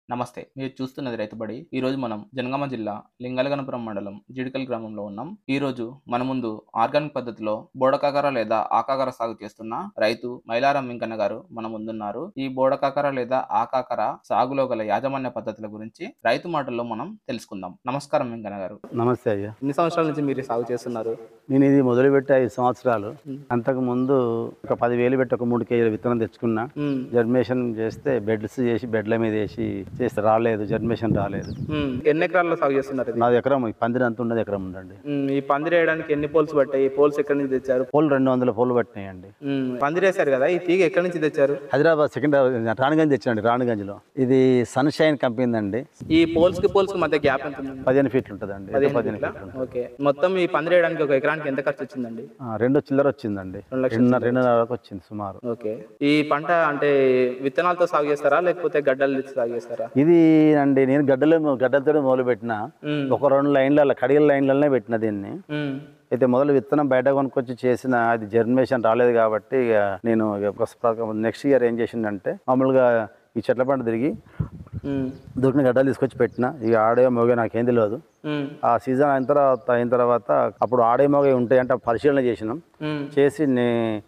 నమస్తే మీరు చూస్తున్నది రైతుబడి ఈ రోజు మనం జనగామ జిల్లా లింగలగనపురం మండలం జిడికల్ గ్రామంలో ఉన్నాం ఈ రోజు మన ముందు ఆర్గానిక్ పద్ధతిలో బోడకాకర లేదా ఆకాకర సాగు చేస్తున్న రైతు మైలారం వెంకన్న గారు మన ముందున్నారు ఈ బోడకాకర లేదా ఆకాకర సాగులో గల యాజమాన్య పద్ధతుల గురించి రైతు మాటల్లో మనం తెలుసుకుందాం నమస్కారం వెంకన్న గారు నమస్తే అయ్యా ఎన్ని సంవత్సరాల నుంచి మీరు సాగు చేస్తున్నారు నేను ఇది మొదలుపెట్టి ఐదు సంవత్సరాలు అంతకు ముందు ఒక పదివేలు పెట్టి ఒక మూడు కేజీల విత్తనం తెచ్చుకున్నా జర్మినేషన్ చేస్తే బెడ్స్ చేసి బెడ్ల మీద వేసి చేస్తే రాలేదు జర్మినేషన్ రాలేదు ఎన్ని ఎకరాల్లో సాగు చేస్తున్నారు ఇది? నాది ఎకరం ఈ పందిరి అంత ఉన్నది ఎకరం ఉందండి ఉమ్, ఈ పందిరి వేయడానికి ఎన్ని పోల్స్ పట్టాయి పోల్స్ ఎక్కడి నుంచి తెచ్చారు పూలు రెండు వందల పూలు పట్టినాయండి ఉమ్, పందిరి వేశారు కదా ఈ తీగ ఎక్కడి నుంచి తెచ్చారు హైదరాబాద్ సెకండ్ రాణిగంజ్ తెచ్చాండి రాణిగంజ్లో ఇది సన్షైన్ కంపెనీ అండి ఈ పోల్స్ కి పోల్స్ కి మధ్య గ్యాప్ ఎంత ఉంది పదిహేను ఫీట్లు ఉంటుందండి పదిహేను పదిహేను ఫీట్లా? ఫీట్లు ఉంటుంది ఓకే మొత్తం ఈ పందిరి వేయడానికి ఒక ఎకరానికి ఎంత ఖర్చు వచ్చిందండి ఆ, రెండు చిల్లర వచ్చిందండి రెండు లక్షల రెండున్నర రెండున్నర వరకు వచ్చింది సుమారు ఓకే ఈ పంట అంటే విత్తనాలతో సాగు చేస్తారా లేకపోతే గడ్డలు తెచ్చి సాగు చేస్తారా ఇది అండి నేను గడ్డలు గడ్డలతో మొదలు పెట్టిన ఉమ్, ఒక రెండు లైన్ల కడిగల లైన్లనే పెట్టిన దీన్ని ఉమ్, అయితే మొదలు విత్తనం బయట కొనుక్కొచ్చి చేసిన అది జర్మినేషన్ రాలేదు కాబట్టి ఇక నేను నెక్స్ట్ ఇయర్ ఏం చేసిందంటే మామూలుగా ఈ చెట్ల పంట తిరిగి ఉమ్, దొరికిన గడ్డలు తీసుకొచ్చి పెట్టిన ఇక ఆడే మోగే నాకేం తెలియదు ఉమ్, ఆ సీజన్ అయిన తర్వాత అయిన తర్వాత అప్పుడు ఆడే మొగై ఉంటాయి అంటే పరిశీలన చేసినాం ఉమ్, చేసి నే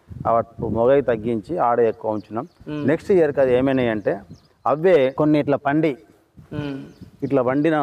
మొగై తగ్గించి ఆడే ఎక్కువ ఉంచినాం నెక్స్ట్ ఇయర్కి అది ఏమైనాయి అంటే అవే కొన్ని ఇట్లా పండి ఉమ్, ఇట్లా వండిన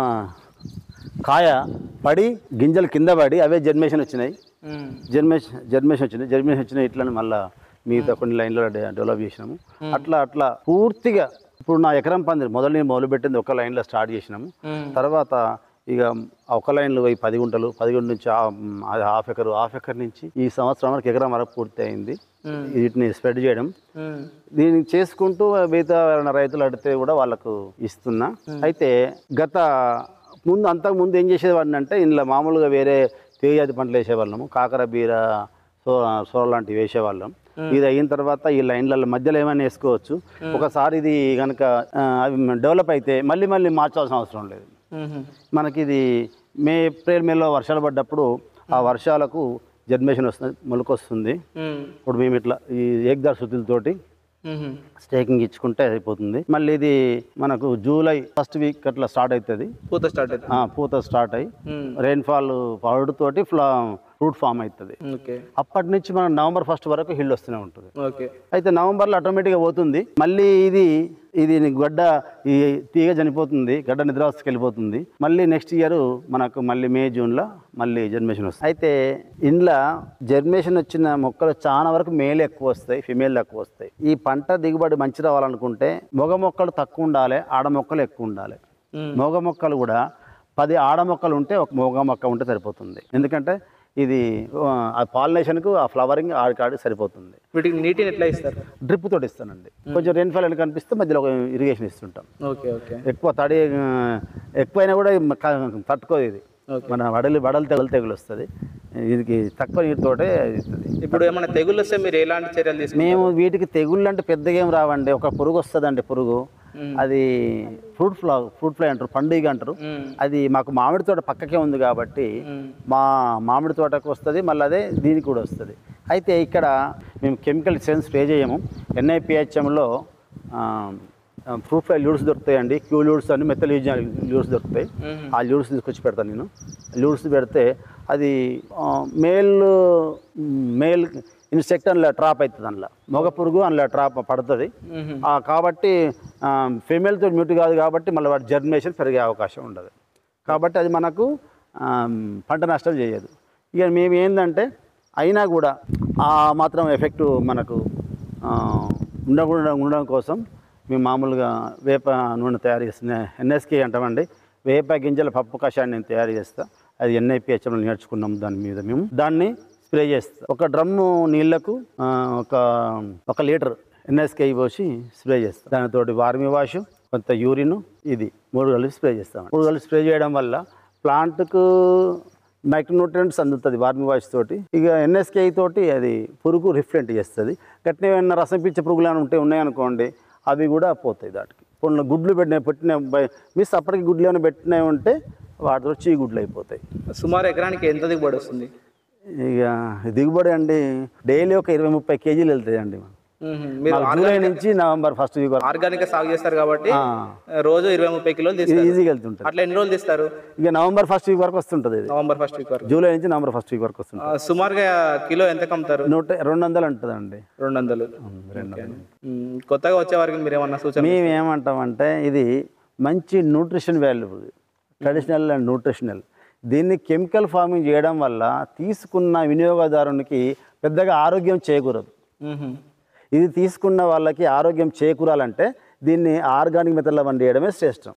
కాయ పడి గింజలు కింద పడి అవే జర్మినేషన్ వచ్చినాయి ఉమ్, జర్మినేషన్ జర్మినేషన్ వచ్చింది జర్మినేషన్ వచ్చిన ఇట్లని మళ్ళీ మిగతా కొన్ని లైన్లో డె- డెవలప్ చేసినాము అట్లా అట్లా పూర్తిగా ఇప్పుడు నా ఎకరం పందిరి మొదలు నేను మొదలు పెట్టింది ఒక లైన్లో స్టార్ట్ చేసినాము ఉమ్, తర్వాత ఇక ఆ ఒక లైన్లో పోయి పది గుంటలు పది గుంటల నుంచి ఆ- అది హాఫ్ ఎకర్ హాఫ్ ఎకర్ నుంచి ఈ సంవత్సరం వరకు ఎకరం వరకు పూర్తి అయింది ఉమ్, వీటిని స్ప్రెడ్ చేయడం ఉమ్, దీన్ని చేసుకుంటూ మిగతా ఎవరైనా రైతులు అడిగితే కూడా వాళ్ళకు ఇస్తున్నా అయితే గత ముందు అంతకు ముందు ఏం చేసేవాడిని అంటే ఇందులో మామూలుగా వేరే తేజాతి పంటలు వేసేవాళ్ళము కాకర బీర సో సోర లాంటివి వేసేవాళ్ళం ఇది అయిన తర్వాత ఈ లైన్ల మధ్యలో ఏమైనా వేసుకోవచ్చు ఒకసారి ఇది కనుక ఆ, అవి డెవలప్ అయితే మళ్ళీ మళ్ళీ మార్చాల్సిన అవసరం లేదు ఉమ్, మనకి ఇది మే ఏప్రిల్ మేలో వర్షాలు పడ్డప్పుడు ఆ వర్షాలకు జర్మినేషన్ వస్తుంది మొలకొస్తుంది ఉమ్, ఇప్పుడు మేము ఇట్లా ఈ ఏకదార్ శుద్ధులతోటి ఉమ్, స్టేకింగ్ ఇచ్చుకుంటే అయిపోతుంది మళ్ళీ ఇది మనకు జూలై ఫస్ట్ వీక్ అట్లా స్టార్ట్ అవుతుంది పూత స్టార్ట్ అవుతుంది ఆ, పూత స్టార్ట్ అయ్యి ఉమ్, రెయిన్ఫాల్ పడుతోటి ఫ్లా ఫ్రూట్ ఫామ్ అవుతుంది ఓకే అప్పటి నుంచి మనం నవంబర్ ఫస్ట్ వరకు హిల్ వస్తూనే ఉంటుంది ఓకే అయితే నవంబర్లో ఆటోమేటిక్గా పోతుంది మళ్ళీ ఇది ఇది గడ్డ ఈ తీగ చనిపోతుంది గడ్డ నిద్రావస్థకి వెళ్ళిపోతుంది మళ్ళీ నెక్స్ట్ ఇయర్ మనకు మళ్ళీ మే జూన్లో మళ్ళీ జర్మినేషన్ వస్తుంది అయితే ఇంట్లో జర్మినేషన్ వచ్చిన మొక్కలు చాలా వరకు మేలు ఎక్కువ వస్తాయి ఫిమేల్ ఎక్కువ వస్తాయి ఈ పంట దిగుబడి మంచి రావాలనుకుంటే మగ మొక్కలు తక్కువ ఉండాలి ఆడ మొక్కలు ఎక్కువ ఉండాలి ఉమ్, మగ మొక్కలు కూడా పది ఆడ మొక్కలు ఉంటే ఒక మగ మొక్క ఉంటే సరిపోతుంది ఎందుకంటే ఇది ఆ పాలినేషన్కు ఆ ఫ్లవరింగ్ ఆడికాడి సరిపోతుంది వీటికి నీటిని ఎట్లా ఇస్తారు డ్రిప్ తోటి ఇస్తానండి కొంచెం రెయిన్ఫాల్ అని కనిపిస్తే మధ్యలో ఒక ఇరిగేషన్ ఇస్తుంటాం ఓకే ఓకే ఎక్కువ తడి ఆ, ఎక్కువైనా కూడా ఇది క- తట్టుకోదు ఇది ఓకే. మన వడలు వడలు తెగులు తెగులు వస్తుంది ఇది తక్కువ నీటితోటే ఇస్తుంది ఇప్పుడు ఏమైనా తెగుళ్ళు వస్తే మీరు ఎలాంటి చర్యలు తీసుకుంటారు మేము వీటికి తెగుళ్ళు అంటే పెద్దగా ఏం రావండి ఒక పురుగు వస్తుందండి పురుగు మ్మ్. అది ఫ్రూట్ ఫ్లా ఫ్రూట్ ఫ్లై అంటారు పండుగ అంటారు ఉమ్, అది మాకు మామిడి తోట పక్కకే ఉంది కాబట్టి ఉమ్, మా మామిడి తోటకు వస్తుంది మళ్ళీ అదే దీనికి కూడా వస్తుంది అయితే ఇక్కడ మేము కెమికల్ సెన్స్ స్ప్రే చేయము ఎన్ఐపిహెచ్ఎంలో ఫ్రూట్ ఫ్లై ల్యూడ్స్ దొరుకుతాయండి క్యూ ల్యూడ్స్ అని మెత్తలు యూజ్ ల్యూడ్స్ దొరుకుతాయి ఉమ్, ఆ ల్యూడ్స్ తీసుకొచ్చి పెడతాను నేను ల్యూడ్స్ పెడితే అది మేల్ మేల్ ఇన్సెక్ట్ అందులో ట్రాప్ అవుతుంది అందులో మగ పురుగు అందులో ట్రాప్ పడుతుంది ఉమ్, ఆ, కాబట్టి ఫీమేల్తో మ్యూట్ కాదు కాబట్టి మళ్ళీ వాటి జర్మినేషన్ పెరిగే అవకాశం ఉండదు కాబట్టి అది మనకు ఆ, పంట నష్టం చేయదు ఇక మేము ఏంటంటే అయినా కూడా ఆ మాత్రం ఎఫెక్ట్ మనకు ఆ, ఉండకుండా ఉండడం కోసం మేము మామూలుగా వేప నూనె తయారు చేస్తున్న ఎన్ఎస్కే అంటామండి వేప గింజల పప్పు కషాయాన్ని నేను తయారు చేస్తా అది ఎన్ఐపిహెచ్ఎంలో నేర్చుకున్నాం దాని మీద మేము దాన్ని స్ప్రే చేస్తాం ఒక డ్రమ్ము నీళ్లకు ఆ, ఒక ఒక లీటర్ ఎన్ఎస్కే పోసి స్ప్రే చేస్తాం దానితోటి వార్మి వాష్ కొంత యూరిన్ ఇది మూడు కలిపి స్ప్రే చేస్తాం మూడు కలిపి స్ప్రే చేయడం వల్ల ప్లాంట్కు మైక్రోన్యూట్రియంట్స్ అందుతుంది వార్మి వాష్ తోటి ఇక ఎన్ఎస్కే తోటి అది పురుగు రిఫ్లెంట్ చేస్తుంది గట్టిన ఏమైనా రసం పిచ్చే పురుగులు ఏమైనా ఉంటే ఉన్నాయనుకోండి అవి కూడా పోతాయి దాటికి కొన్ని గుడ్లు పెట్టిన పెట్టిన మిస్ అప్పటికి గుడ్లు ఏమైనా పెట్టినవి ఉంటే వాటితో చీ గుడ్లు అయిపోతాయి సుమారు ఎకరానికి ఎంత దిగుబడి వస్తుంది ఇక దిగుబడి అండి డైలీ ఒక ఇరవై ముప్పై కేజీలు వెళ్తాయి అండి మీరు మాకు జూలై నుంచి నవంబర్ ఫస్ట్ వీక్ వరకు ఆర్గానిక్ సాగు చేస్తారు కాబట్టి ఆ, రోజు ఇరవై ముప్పై కిలోలు ఇది తీస్తారు ఈజీగా వెళ్తుంటుంది అట్లా ఎన్ని రోజులు తీస్తారు ఇక నవంబర్ ఫస్ట్ వీక్ వరకు వస్తుంటుంది ఇది నవంబర్ ఫస్ట్ వీక్ వరకు జూలై నుంచి నవంబర్ ఫస్ట్ వీక్ వరకు వస్తుంది ఆ, సుమారుగా కిలో ఎంత కమ్ముతారు నూట రెండు వందలు ఉంటుందండి రెండు వందలు రెండు ఓకే. మ్మ్. కొత్తగా వచ్చే వారికి మీరు ఏమన్నా సూచన మేము ఏమంటామంటే ఇది మంచి nutrition value traditional and nutritional దీన్ని కెమికల్ ఫార్మింగ్ చేయడం వల్ల తీసుకున్న వినియోగదారునికి పెద్దగా ఆరోగ్యం చేకూరదు మ్మ్. ఇది తీసుకున్న వాళ్ళకి ఆరోగ్యం చేకూరాలంటే దీన్ని ఆర్గానిక్ మెథడ్లో పండియడమే శ్రేష్టం